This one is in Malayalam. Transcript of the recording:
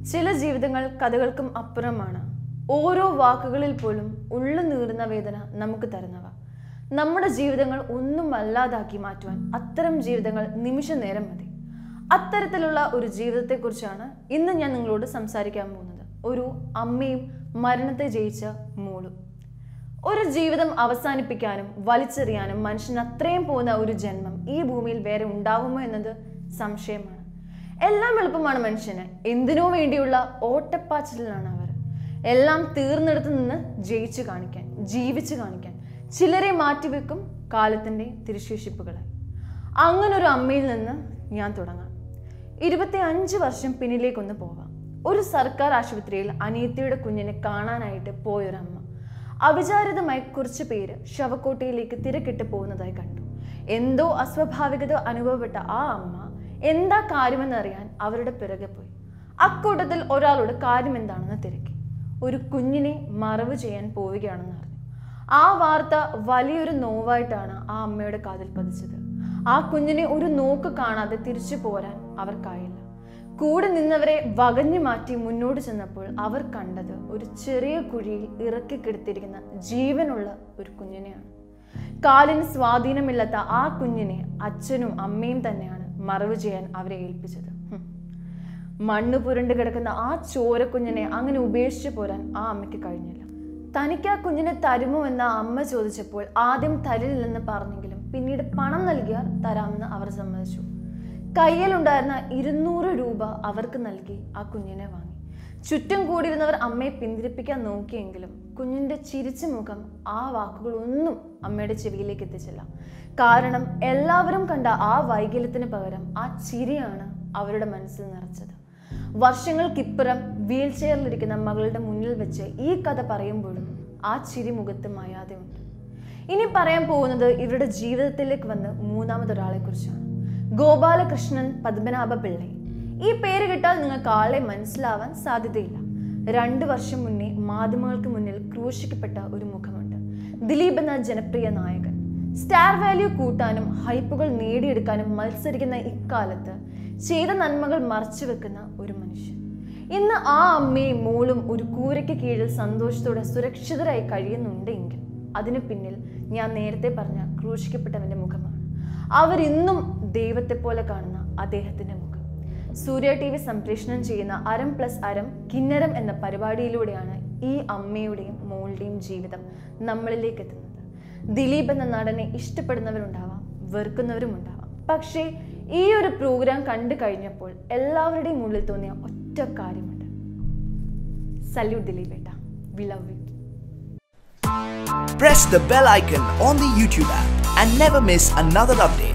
ചില ജീവിതങ്ങൾ കഥകൾക്കും അപ്പുറമാണ് ഓരോ വാക്കുകളിൽ പോലും ഉള്ളു നീറുന്ന വേദന നമുക്ക് തരുന്നവ നമ്മുടെ ജീവിതങ്ങൾ ഒന്നും അല്ലാതാക്കി മാറ്റുവാൻ അത്തരം ജീവിതങ്ങൾ നിമിഷ നേരം മതി അത്തരത്തിലുള്ള ഒരു ജീവിതത്തെക്കുറിച്ചാണ് ഇന്ന് ഞാൻ നിങ്ങളോട് സംസാരിക്കാൻ പോകുന്നത് ഒരു അമ്മയും മരണത്തെ ജയിച്ച മോളും ഒരു ജീവിതം അവസാനിപ്പിക്കാനും വലിച്ചെറിയാനും മനുഷ്യന് അത്രയും പോകുന്ന ഒരു ജന്മം ഈ ഭൂമിയിൽ വേറെ ഉണ്ടാവുമോ എന്നത് സംശയമാണ് എല്ലാം എളുപ്പമാണ് മനുഷ്യന് എന്തിനോ വേണ്ടിയുള്ള ഓട്ടപ്പാച്ചിലാണ് അവർ എല്ലാം തീർന്നെടുത്ത് നിന്ന് ജയിച്ചു കാണിക്കാൻ ജീവിച്ചു കാണിക്കാൻ ചിലരെ മാറ്റിവെക്കും കാലത്തിന്റെ തിരുശേഷിപ്പുകളായി അങ്ങനൊരു അമ്മയിൽ നിന്ന് ഞാൻ തുടങ്ങാം ഇരുപത്തി അഞ്ച് വർഷം പിന്നിലേക്കൊന്ന് പോവാം ഒരു സർക്കാർ ആശുപത്രിയിൽ അനിയത്തിയുടെ കുഞ്ഞിനെ കാണാനായിട്ട് പോയൊരമ്മ അവിചാരിതമായി കുറച്ച് പേര് ശവക്കോട്ടയിലേക്ക് തിരക്കിട്ട് പോകുന്നതായി കണ്ടു എന്തോ അസ്വാഭാവികത അനുഭവപ്പെട്ട ആ അമ്മ എന്താ കാര്യമെന്നറിയാൻ അവരുടെ പിറകെ പോയി അക്കൂട്ടത്തിൽ ഒരാളോട് കാര്യം എന്താണെന്ന് തിരക്കി ഒരു കുഞ്ഞിനെ മറവ് ചെയ്യാൻ പോവുകയാണെന്ന് അറിഞ്ഞു ആ വാർത്ത വലിയൊരു നോവായിട്ടാണ് ആ അമ്മയുടെ കാതിൽ പതിച്ചത് ആ കുഞ്ഞിനെ ഒരു നോക്ക് കാണാതെ തിരിച്ചു പോരാൻ അവർക്കായില്ല കൂടെ നിന്നവരെ വകഞ്ഞു മാറ്റി മുന്നോട്ട് ചെന്നപ്പോൾ അവർ കണ്ടത് ഒരു ചെറിയ കുഴിയിൽ ഇറക്കി കിടത്തിയിരിക്കുന്ന ജീവനുള്ള ഒരു കുഞ്ഞിനെയാണ് കാലിന് സ്വാധീനമില്ലാത്ത ആ കുഞ്ഞിനെ അച്ഛനും അമ്മയും തന്നെയാണ് മറവ് ചെയ്യാൻ അവരെ ഏൽപ്പിച്ചത് ഹും. മണ്ണ് പുരണ്ട് കിടക്കുന്ന ആ ചോരക്കുഞ്ഞിനെ അങ്ങനെ ഉപേക്ഷിച്ചു പോരാൻ ആ അമ്മയ്ക്ക് കഴിഞ്ഞില്ല തനിക്ക് ആ കുഞ്ഞിനെ തരുമോ എന്ന് ആ അമ്മ ചോദിച്ചപ്പോൾ ആദ്യം തരില്ലെന്ന് പറഞ്ഞെങ്കിലും പിന്നീട് പണം നൽകിയാൽ തരാമെന്ന് അവർ സമ്മതിച്ചു കയ്യിലുണ്ടായിരുന്ന ഇരുന്നൂറ് രൂപ അവർക്ക് നൽകി ആ കുഞ്ഞിനെ വാങ്ങി ചുറ്റും കൂടിയിരുന്നവർ അമ്മയെ പിന്തിരിപ്പിക്കാൻ നോക്കിയെങ്കിലും കുഞ്ഞിന്റെ ചിരിച്ച മുഖം ആ വാക്കുകളൊന്നും അമ്മയുടെ ചെവിയിലേക്ക് എത്തിച്ചില്ല കാരണം എല്ലാവരും കണ്ട ആ വൈകല്യത്തിന് പകരം ആ ചിരിയാണ് അവരുടെ മനസ്സിൽ നിറച്ചത് വർഷങ്ങൾക്കിപ്പുറം വീൽ ചെയറിലിരിക്കുന്ന മകളുടെ മുന്നിൽ വെച്ച് ഈ കഥ പറയുമ്പോഴും ആ ചിരി മുഖത്ത് മായാതെ ഉണ്ട് ഇനി പറയാൻ പോകുന്നത് ഇവരുടെ ജീവിതത്തിലേക്ക് വന്ന് മൂന്നാമതൊരാളെ കുറിച്ചാണ് ഗോപാലകൃഷ്ണൻ പത്മനാഭ പിള്ളை ഈ പേര് കേട്ടാൽ നിങ്ങൾക്ക് ആളെ മനസ്സിലാവാൻ സാധ്യതയില്ല രണ്ടു വർഷം മുന്നേ മാധ്യമങ്ങൾക്ക് മുന്നിൽ ക്രൂശിക്കപ്പെട്ട ഒരു മുഖമുണ്ട് ദിലീപ് എന്ന ജനപ്രിയ നായകൻ സ്റ്റാർ വാല്യൂ കൂട്ടാനും ഹൈപ്പുകൾ നേടിയെടുക്കാനും മത്സരിക്കുന്ന ഇക്കാലത്ത് ചെയ്ത നന്മകൾ മറച്ചു വെക്കുന്ന ഒരു മനുഷ്യൻ ഇന്ന് ആ അമ്മയും മോളും ഒരു കൂരയ്ക്ക് കീഴിൽ സന്തോഷത്തോടെ സുരക്ഷിതരായി കഴിയുന്നുണ്ടെങ്കിൽ അതിന് പിന്നിൽ ഞാൻ നേരത്തെ പറഞ്ഞ ക്രൂശിക്കപ്പെട്ടവന്റെ മുഖമാണ് അവരിന്നും ദൈവത്തെ പോലെ കാണുന്ന അദ്ദേഹത്തിന്റെ മുഖം സൂര്യ ടി വി സംപ്രേഷണം ചെയ്യുന്ന അരം പ്ലസ് അരം കിന്നരം എന്ന പരിപാടിയിലൂടെയാണ് ഈ അമ്മയുടെയും മോളുടെയും ജീവിതം നമ്മളിലേക്ക് എത്തുന്നത് ദിലീപ് എന്ന നടനെ ഇഷ്ടപ്പെടുന്നവരുണ്ടാവാം വെറുക്കുന്നവരും ഉണ്ടാവാം പക്ഷേ ഈ ഒരു പ്രോഗ്രാം കണ്ടു കഴിഞ്ഞപ്പോൾ എല്ലാവരുടെയും ഉള്ളിൽ തോന്നിയ ഒറ്റ കാര്യമുണ്ട് സല്യൂട്ട് ദിലീപ് ഏട്ടാ we love you Press the bell icon on the YouTube app and never miss another update.